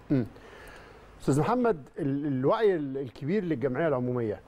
استاذ محمد ال- الوعي ال- الكبير للجمعيه العموميه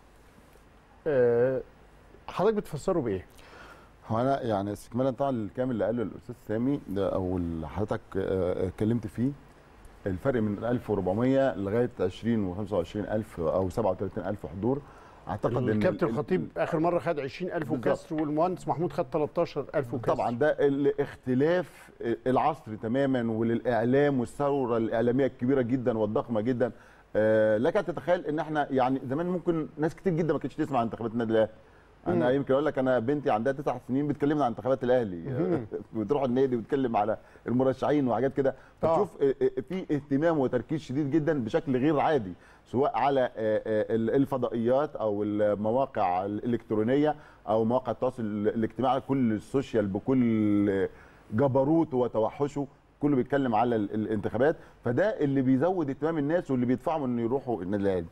آه، حضرتك بتفسره بايه؟ هو انا يعني استكمالا طبعا للكلام اللي قاله الاستاذ سامي ده او اللي حضرتك آه، اتكلمت فيه الفرق من 1400 لغايه 20 و25000 او 37000 حضور اعتقد ان الكابتن ال- الخطيب اخر مره خد 20000 بالظبط. وكسر والمهندس محمود خد 13000 وكسر طبعا ده الاختلاف العصر تماما وللاعلام والثوره الاعلاميه الكبيره جدا والضخمه جدا آه، لك ان تتخيل ان احنا يعني زمان ممكن ناس كتير جدا ما كانتش تسمع عن انتخابات النادي الاهلي انا مم. يمكن اقول لك انا بنتي عندها تسع سنين بتكلمنا عن انتخابات الاهلي بتروح النادي وتتكلم على المرشحين وحاجات كده آه. فتشوف آه، آه، في اهتمام وتركيز شديد جدا بشكل غير عادي سواء على آه، آه، الفضائيات او المواقع الالكترونيه او مواقع التواصل الاجتماعي كل السوشيال بكل جبروته وتوحشه كله بيتكلم على ال- الانتخابات فده اللي بيزود اهتمام الناس واللي بيدفعهم انه يروحوا النادي الاهلي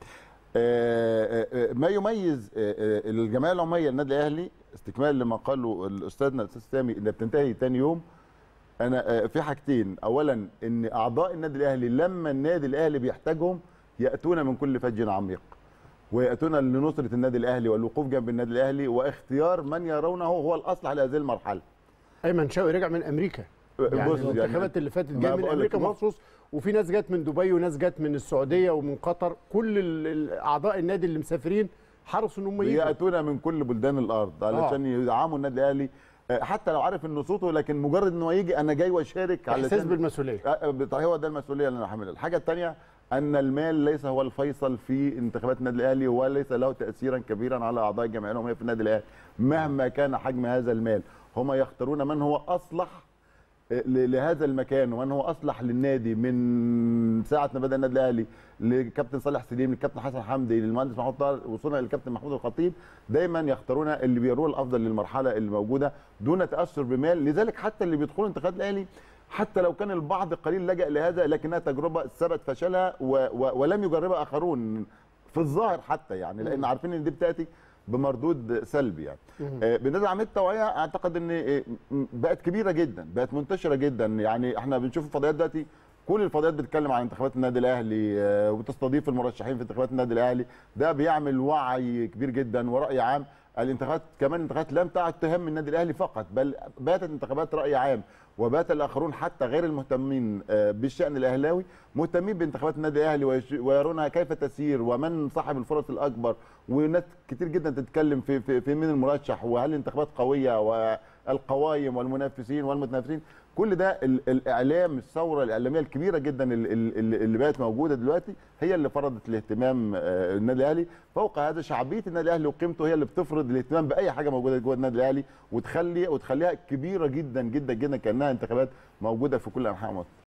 آه، آه، ما يميز آه، آه، الجمعيه العموميه للنادي الاهلي استكمال لما قاله الاستاذنا الاستاذ سامي انها بتنتهي ثاني يوم انا آه، في حاجتين اولا ان اعضاء النادي الاهلي لما النادي الاهلي بيحتاجهم ياتون من كل فج عميق وياتون لنصره النادي الاهلي والوقوف جنب النادي الاهلي واختيار من يرونه هو الاصلح لهذه المرحله ايمن شوقي رجع من امريكا يعني بص الانتخابات اللي فاتت ما جايه من بقول امريكا لك، بص. مخصوص وفي ناس جت من دبي وناس جت من السعوديه ومن قطر كل ال- ال- اعضاء النادي اللي مسافرين حرصوا ان هم يجوا ياتون من كل بلدان الارض علشان يدعموا النادي الاهلي آه، حتى لو عارف ان صوته لكن مجرد انه يجي انا جاي واشارك احساس علشان بالمسؤوليه آه، بت- هو ده المسؤوليه اللي انا حاملها الحاجه الثانيه ان المال ليس هو الفيصل في انتخابات النادي الاهلي وليس له تاثيرا كبيرا على اعضاء الجمعيه العموميه في النادي الاهلي مهما كان حجم هذا المال هم يختارون من هو اصلح ل- لهذا المكان ومن هو اصلح للنادي من ساعه ما بدا النادي الاهلي لكابتن صالح سليم للكابتن حسن حمدي للمهندس محمود طاهر وصلنا للكابتن محمود الخطيب دايما يختارون اللي بيروه الافضل للمرحله اللي موجوده دون تاثر بمال لذلك حتى اللي بيدخلوا انتخابات الاهلي حتى لو كان البعض قليل لجأ لهذا لكنها تجربه ثبت فشلها و و ولم يجربها اخرون في الظاهر حتى يعني لان عارفين ان دي بتاتي بمردود سلبي يعني آه، بالنسبه لعمليه التوعيه اعتقد ان آه، م- بقت كبيره جدا بقت منتشره جدا يعني احنا بنشوف الفضائيات دلوقتي كل الفضائيات بتتكلم عن انتخابات النادي الاهلي آه، وتستضيف المرشحين في انتخابات النادي الاهلي ده بيعمل وعي كبير جدا وراي عام الانتخابات كمان انتخابات لم تعد تهم النادي الاهلي فقط بل باتت انتخابات راي عام وبات الاخرون حتى غير المهتمين آه، بالشان الاهلاوي مهتمين بانتخابات النادي الاهلي ويش- ويرونها كيف تسير ومن صاحب الفرص الاكبر وناس كتير جدا تتكلم في في, في مين المرشح وهل الانتخابات قويه والقوائم والمنافسين والمتنافسين كل ده ال- الاعلام الثوره الاعلاميه الكبيره جدا ال- ال- اللي اللي بقت موجوده دلوقتي هي اللي فرضت الاهتمام آه، النادي الاهلي فوق هذا شعبيه النادي الاهلي وقيمته هي اللي بتفرض الاهتمام باي حاجه موجوده جوه النادي الاهلي وتخلي وتخليها كبيره جدا جدا جدا كانها انتخابات موجوده في كل انحاء مصر